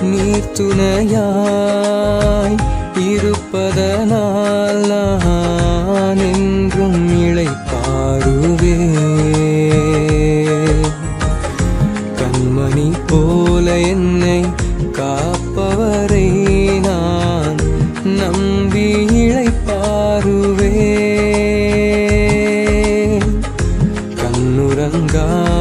நீ துணையாய் இருப்பதனால் நான் என்றும் இளைப்பாருவே கண்மணி போல என்னை காப்பவரை நான் நம்பி இளைப்பாருவே கண்ணுறங்கா